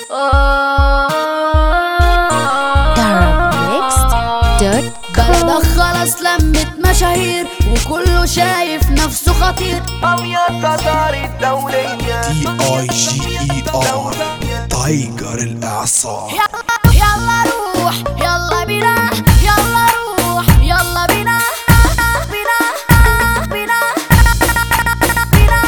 بلدك خلاص لمت مشاهير وكله شايف نفسه خطير أبيض تتار الدولية دي اي جي اي ار تايجر الاعصار يلا روح يلا بينا يلا روح يلا بينا بينا بينا بينا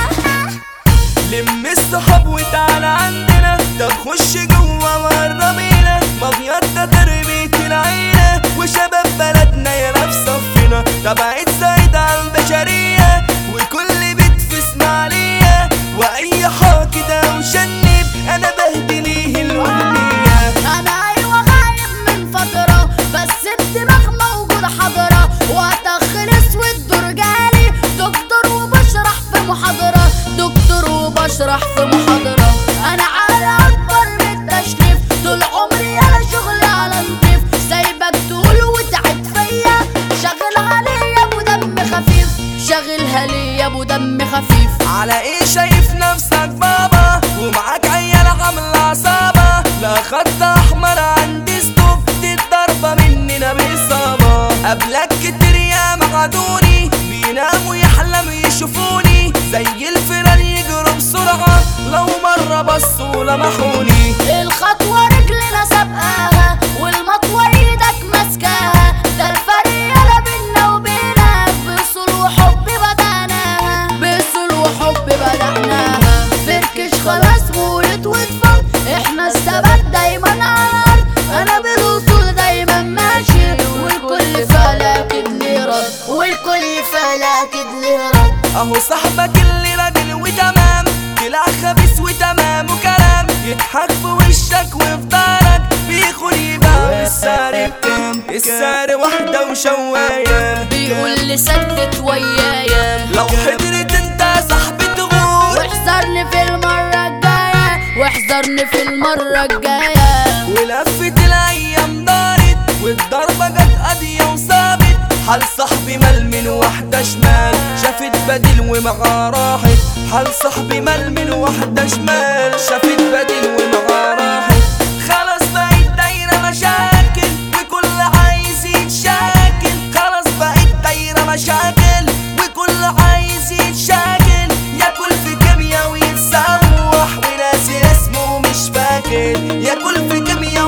لم الصحاب وتعالى عندنا ده خش جوه مرة بينا مبيضة تربية العيلة وشباب بلدنا يلا في صفنا تبعت سعيد على البشرية وكل بيت في اسماعيلية وأي حاكد أو شنب أنا بهدي ليه الأمنية انا ايوه غايب من فترة بس الدماغ موجودة حاضرة وقتها خلص والدور جالي دكتور وبشرح في محاضرة دكتور وبشرح في محاضرة انا على اكبر من التشريف طول عمري انا شغلي على نضيف سايبك تقول وتعد فيا شغلها لي يا ابو دم خفيف شغلها لي يا ابو دم خفيف على ايه شايف نفسك بابا ومعاك عيال عاملة عصابة لا خط احمر عندي ستوب دي الضربة مننا بإصابة قبلك كتير يا معدوني بيناموا يحلموا يشوفوني زي الفيران يجروا بسرعة لو مرة بصوا لمحوني الخطوة رجلنا سابقاها والمطوة ايدك ماسكاها ده الفرق يلا بينا وبينك بصول وحب بدأناها بصول وحب بدأناها فركش خلاص مولد واتفض احنا الثبات دايما على الارض انا بالوصول دايما ماشي والكل فلاكد لي رد والكل فلاكد لي رد اهو صاحبك اللي راجل وتمام طلع خبيث وتمام وكلام يضحك في وشك وفي دارك بيخون يبقى السعر بكام السعر واحدة وشواية بيقول لي سدت ويايا لو حضرت انت يا صاحبي تغور واحذرني في المرة الجاية واحذرني في المرة الجاية ولفت الايام دارت والضربة جت قاضية وثابت حال صاحبي مال من واحدة شمال شافت بديل ومعاه راحت حال صاحبي مال من واحدة شمال شافت بديل ومعاه راحت خلاص بقت دايرة مشاكل وكل عايز يتشاكل خلاص بقت دايرة مشاكل وكل عايز يتشاكل ياكل في كيمياء ويتسوح وناسي اسمه مش فاكر ياكل في كيمياء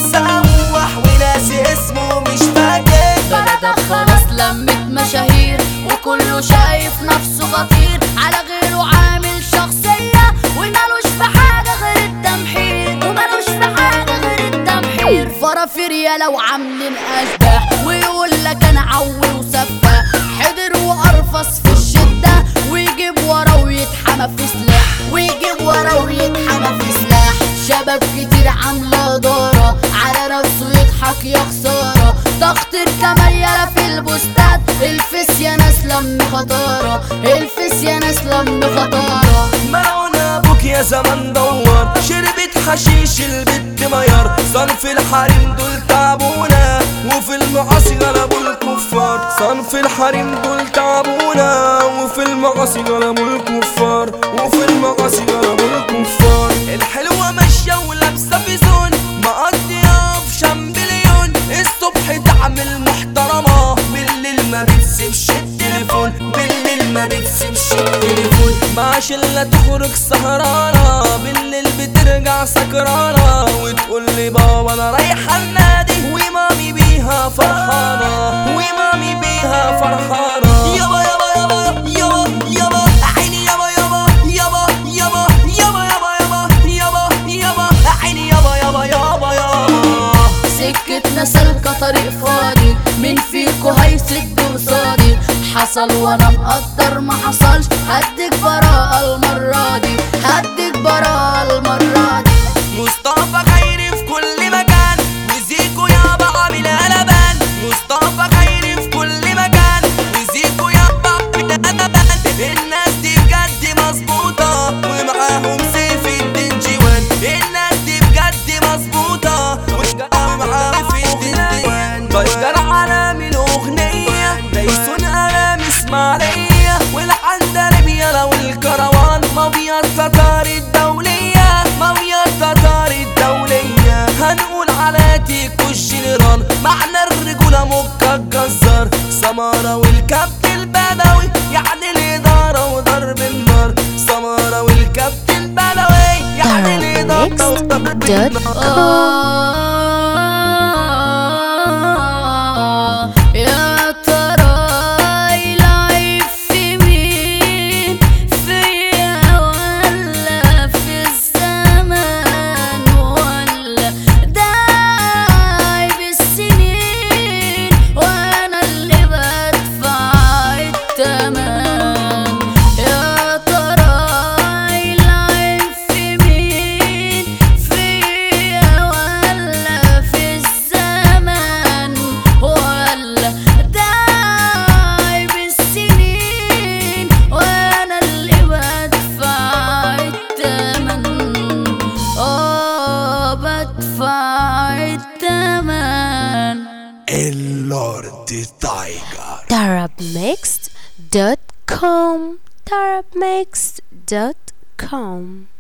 ويتسوح وناسي اسمه مش فاكر بلدك خلاص لمت مشاهير وكله شايف نفسه خطير على غيره عامل شخصية ومالوش في حاجة غير التمحير ومالوش في حاجة غير التمحير فرافير يا لو عاملين أشباح ويقول لك أنا عوي وسفاح حضر وأرفص في الشدة ويجيب ورا ويتحمى في سلاح ويجيب ورا ويتحمى في سلاح شباب كتير عاملة دارة على نفسه يضحك يا خسارة تخطير كمان يلا في البوستات الفس يا ناس لم خطارة الفس يا ناس لم خطارة ملعون ابوك يا زمان دور شربت حشيش البت ميار صنف الحريم دول تعبونا وفي المعاصي غلبوا الكفار صنف الحريم دول تعبونا وفي المعاصي غلبوا الكفار وفي المعاصي غلبوا الكفار الحلوة ماشية ولابسة في زون مقضية في شامبليون الصبح تعمل محترمة بالليل ما بتسيبش التليفون بالليل ما بتسيبش التليفون مع شلة تخرج سهرانة بالليل بترجع سكرانة وتقول لي بابا انا رايحة النادي ومامي بيها فرحانة ومامي بيها فرحانة يابا يابا يابا يابا يابا عيني يابا يابا يابا يابا يابا يابا يابا يابا يابا عيني يابا يابا يابا يابا سكتنا سالكة طريق فاضي مين فيكو هيسد قصادي حصل وانا مقدر ما حصلش هديك براءة المرة دي هديك براءة المرة دي مصطفى خيري في كل مكان وزيكو يابا عامل قلبان مصطفى خيري في كل مكان وزيكو يابا عامل قلبان الناس دي بجد مظبوطة ومعاهم سيف الدين جوان الناس دي بجد مظبوطة ومعاهم سيف الدين جوان بشجر علامي الأغنية دايسون ألام إسماعيلية والعندليب يلا والكروان مافيا التتار الدولية مافيا آه يا ترى يلعب في مين فيا ولا في الزمان ولا داعي بالسنين وانا اللي بدفع التمن يا ترى يلعب في مين فيا ولا في الزمان ولا داعي بالسنين وانا اللي بدفع التمن اه بدفع التمن اللورد تايجر Arabmixed.com Arabmixed.com